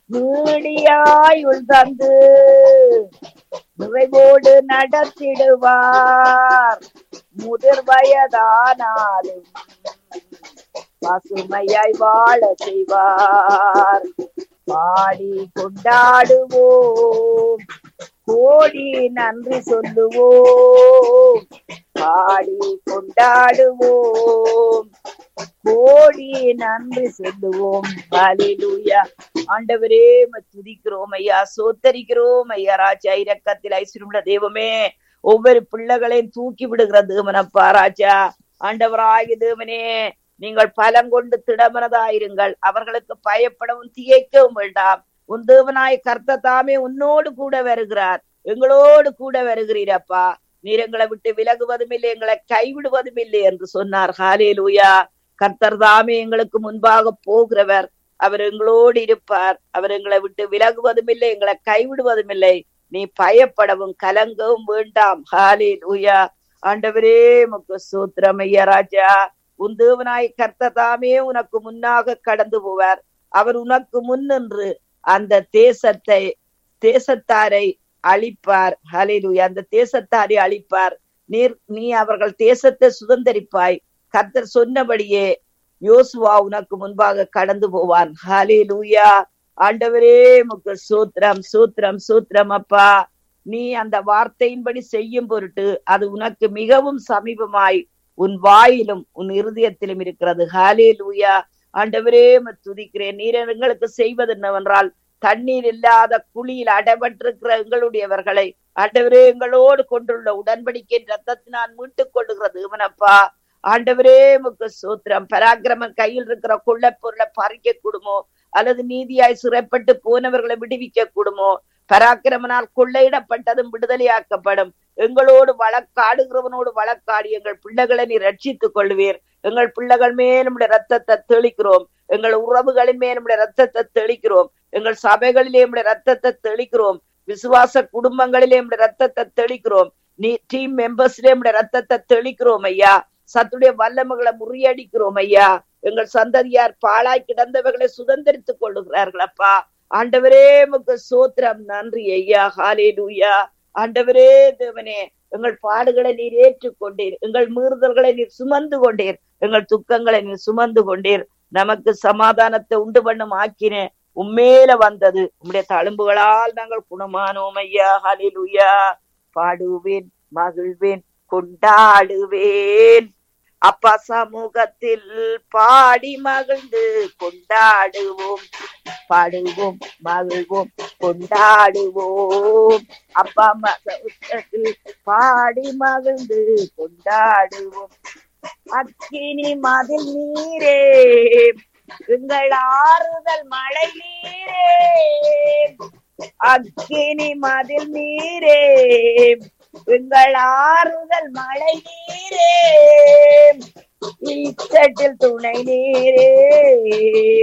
நீடியாயுள் தந்து நிறைவோடு நடத்திடுவார் முதிர் வயதானாலும் பசுமையாய் வாழ செய்வார் பாடி கொண்டாடுவோம் கோடி நன்றி சொல்லுவோம் பாடி கொண்டாடுவோம் கோடி நன்றி சொல்லுவோம் ஹalleluya ஆண்டவரே உம்மை துதிக்கிறோம் ஐயா சோத்தரிக்கிறோம் ஐயா ராஜா இரக்கத்தில் ஐஸ்வர்யமுள்ள தெய்வமே ஒவ்வொரு பிள்ளைகளையும் தூக்கி விடுகிற தேவனப்பா ராஜா ஆண்டவராகிய தேவனே நீங்கள் பலம் கொண்டு திடமனதாயிருங்கள் அவர்களுக்கு பயப்படவும் திகைக்கவும் வேண்டாம் உன் தேவனாய் கர்த்த தாமே உன்னோடு கூட வருகிறார் எங்களோடு கூட வருகிறீரப்பா நீர் எங்களை விட்டு விலகுவதும் இல்லை எங்களை கைவிடுவதும் இல்லை என்று சொன்னார் ஹாலே லூயா கர்த்தர் தாமே எங்களுக்கு முன்பாக போகிறவர் அவர் எங்களோடு இருப்பார் அவர் எங்களை விட்டு விலகுவதும் இல்லை எங்களை கைவிடுவதும் இல்லை நீ பயப்படவும் கலங்கவும் வேண்டாம் ஹாலே லூயா ஆண்டவரே முக்கு சூத்திரம் ஐயா ராஜா உன் தேவனாய் கர்த்தர் தாமே உனக்கு முன்னாக கடந்து போவார் அவர் உனக்கு முன்னின்று அந்த தேசத்தை தேசத்தாரை அழிப்பார் ஹalleluya அந்த தேசத்தாரை அழிப்பார் நீர் நீ அவர்கள் தேசத்தை சுதந்தரிப்பாய் கர்த்தர் சொன்னபடியே யோசுவா உனக்கு முன்பாக கடந்து போவான் ஹalleluya ஆண்டவரே முக்கு சூத்திரம் சூத்திரம் சூத்திரம் அப்பா நீ அந்த வார்த்தையின்படி செய்யும் பொருட்டு அது உனக்கு மிகவும் சமீபமாய் உன் வாயிலும் உன் இருதயத்திலும் இருக்கிறது ஹாலே லூயா ஆண்டவரே உம்மை துதிக்கிறேன் நீர் எங்களுக்கு செய்வது என்னவென்றால் தண்ணீர் இல்லாத குழியில் அடைபட்டிருக்கிற எங்களுடையவர்களை ஆண்டவரே எங்களோடு கொண்டுள்ள உடன்படிக்கை ரத்தத்தினால் மீட்டுக் கொள்ளுகிறது இவனப்பா ஆண்டவரே முக்கு சூத்திரம் பராக்கிரமம் கையில் இருக்கிற கொள்ளை பொருளை பறிக்க கூடுமோ அல்லது நீதியாய் சிறைப்பட்டு போனவர்களை விடுவிக்க கூடுமோ பராக்கிரமனால் கொள்ளையிடப்பட்டதும் விடுதலையாக்கப்படும் எங்களோடு வழக்காடுகிறவனோடு வழக்காடி எங்கள் பிள்ளைகளை நீ ரட்சித்துக் கொள்வீர் எங்கள் பிள்ளைகள் மேல் நம்முடைய ரத்தத்தை தெளிக்கிறோம் எங்கள் உறவுகளின் மேல் நம்முடைய ரத்தத்தை தெளிக்கிறோம் எங்கள் சபைகளிலே நம்முடைய ரத்தத்தை தெளிக்கிறோம் விசுவாச குடும்பங்களிலே நம்முடைய ரத்தத்தை தெளிக்கிறோம் நீ டீம் மெம்பர்ஸ்ல நம்முடைய ரத்தத்தை தெளிக்கிறோம் ஐயா சத்துடைய வல்லமைகளை முறியடிக்கிறோம் ஐயா எங்கள் சந்ததியார் பாழாய் கிடந்தவர்களை சுதந்திரித்துக் கொள்ளுகிறார்கள் அப்பா ஆண்டவரே முக்கு சோத்திரம் நன்றி ஐயா ஹாலே லூயா ஆண்டவரே தேவனே எங்கள் பாடுகளை நீர் ஏற்றுக்கொண்டீர் எங்கள் மீறுதல்களை நீர் சுமந்து கொண்டீர் எங்கள் துக்கங்களை நீர் சுமந்து கொண்டீர் நமக்கு சமாதானத்தை உண்டு பண்ணும் ஆக்கின உம்மேல வந்தது உம்முடைய தழும்புகளால் நாங்கள் குணமானோம் ஐயா ஹலிலுயா பாடுவேன் மகிழ்வேன் கொண்டாடுவேன் அப்பா சமூகத்தில் பாடி மகிழ்ந்து கொண்டாடுவோம் பாடுவோம் மகிழ்வோம் கொண்டாடுவோம் அப்பா மகத்தில் பாடி மகிழ்ந்து கொண்டாடுவோம் அக்கினி மதில் நீரே எங்கள் ஆறுதல் மழை நீரே அக்கினி மதில் நீரே எங்கள் ஆறுதல் மழை நீரே இச்சட்டில் துணை நீரே